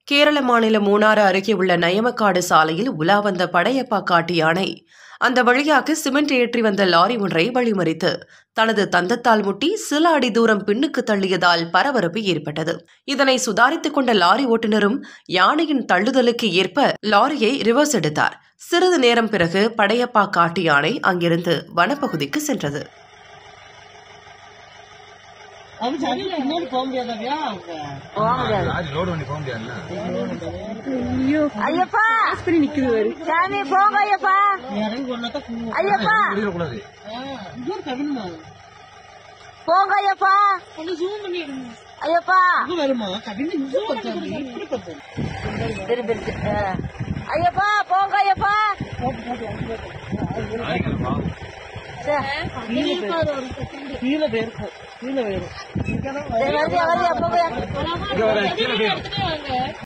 கேரள மாநிலம் மூணாறு அருகே உள்ள நயமக்காடு சாலையில் உலா வந்த படையப்பா காட்டு யானை அந்த வழியாக சிமெண்ட் ஏற்றி வந்த லாரி ஒன்றை வழிமறித்து தனது தந்தத்தால் முட்டி சில அடி தூரம் பின்னுக்கு தள்ளியதால் பரபரப்பு ஏற்பட்டது இதனை சுதாரித்துக் கொண்ட லாரி ஓட்டுநரும் யானையின் தள்ளுதலுக்கு ஏற்ப லாரியை ரிவர்ஸ் எடுத்தார் சிறிது நேரம் பிறகு படையப்பா காட்டு யானை அங்கிருந்து வனப்பகுதிக்கு சென்றது அவன் சரியில்லை முன்னாடி போக முடியாதவியா அவங்க லாரி லோடு பண்ணி போக முடியாதுல்ல ஐயப்பா சாமி போங்க ஐயப்பா இறங்கி கொண்டாதான் போவோம் ஐயப்பா முடியக்கூடாது இது ஒரு கவின்மா போங்க ஐயப்பா கொஞ்சம் ஜூம் பண்ணி எடுங்க ஐயப்பா அங்க வருமா கவின் இங்க பத்தாது இப்படி பத்தாது திருப்பி இருக்கு. ஆ. ஐயப்பா போங்க ஐயப்பா சரி, கீழே போயிருக்கும் கீழே போயிரும் சரி, வருதியா வருதியா போங்க இங்க வர கீழே போயிடும்